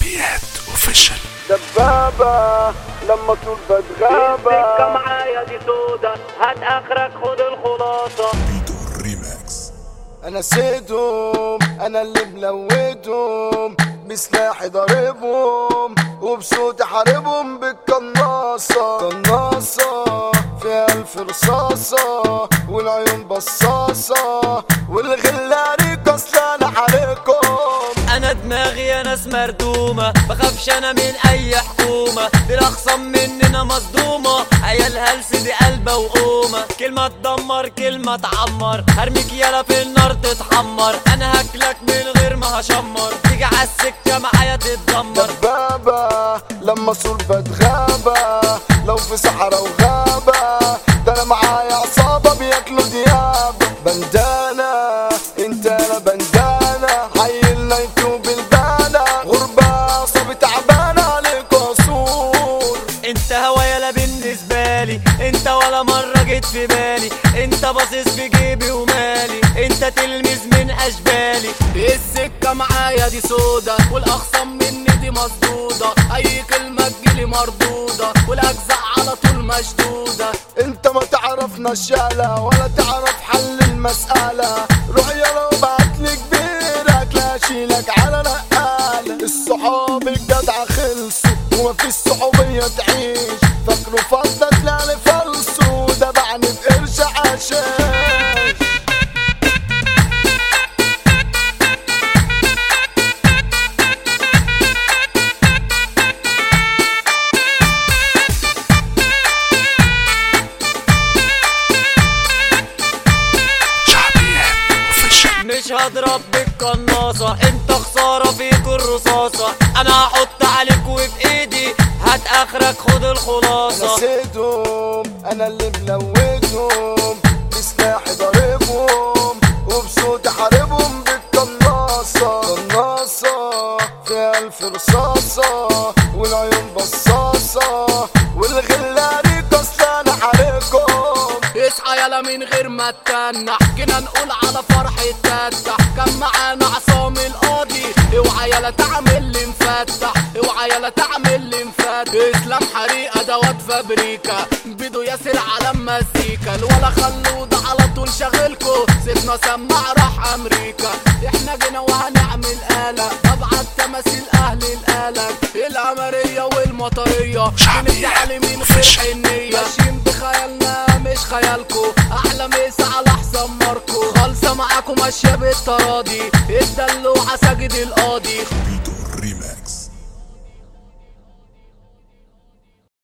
شعبيات اوفيشال دبابة لما طول بتغابة السكة معايا دي سودا هات اخرك خد الخلاصة ميدو الريماكس انا سيدهم انا اللي ملودهم بسلاحي ضاربهم وبصوتي حاربهم بالقناصة قناصة فيها الف رصاصة والعيون بصاصة والغلاري كسلانة عليكم انا دماغي انا ناس مردومة بخافش انا من اي حكومة دي الاخصم مننا مصدومة عيال هلس دي قلبة وقومة كلمة تدمر كلمة تعمر هرميك يالا في النار تتحمر انا هاكلك من غير ما هشمر تيجي عالسكة معايا تتدمر دبابة لما صور بتغابة لو في صحراء وغابة ده انا معايا عصابة بياكلوا ديابة بندانة انت انا بندانة حيلنا انتو بالبانة غربة عصابي تعبانة عليك عصور انت هوايلا بالنسبة لي انت ولا مرة جيت في بالي انت باصص في جيبي ومالي انت تلميذ من اشبالي السكة معايا دي سودا والأخصم مني دي مصدودة أي كلمة تجيلي مردودة والأجزاء على طول مشدودة انت ما تعرفنا الشالة ولا تعرف حل المسألة روح يلا وبعتلي كبيرك لا اشيلك على نقالة الصحاب الجدعة خلصوا وما في الصحوبية تعيش فاكروا فضة طلعلي فلسو ده بعني بقرش عشان شعبيات اوفيشال مش هضرب بالقناصة انت خسارة فيك الرصاصة انا هحط عليك وفي ايدي هات اخرك خد الخلاصة نسيتهم انا اللي ملودهم بسلاحي ضاربهم وبصوتي حاربهم بالقناصة قناصة فيها الف رصاصة والعيون بصاصة والغلاري كسلانة عليكم اصحى يلا من غير ما تتنح جينا نقول على فرح التتح كان معانا عصام القاضي اوعى يلا تعمل لي مفتح اوعى يلا تعمل لي مفتح اسلام حريقه دوت فابريكا بيدو ياسر على مزيكا الولا خلود على طول شغلكو سيبنا سماع راح امريكا احنا جينا وهنعمل قلق ابعت تماثيل اهل القلق القمريه والمطريه شعبية بنتعلم من غير وفشل. حنيه ماشيين بخيالنا مش خيالكو احلى مسا على احسن ماركو خالصه معاكم ماشيه بالتراضي الدلوعه ساجد القاضي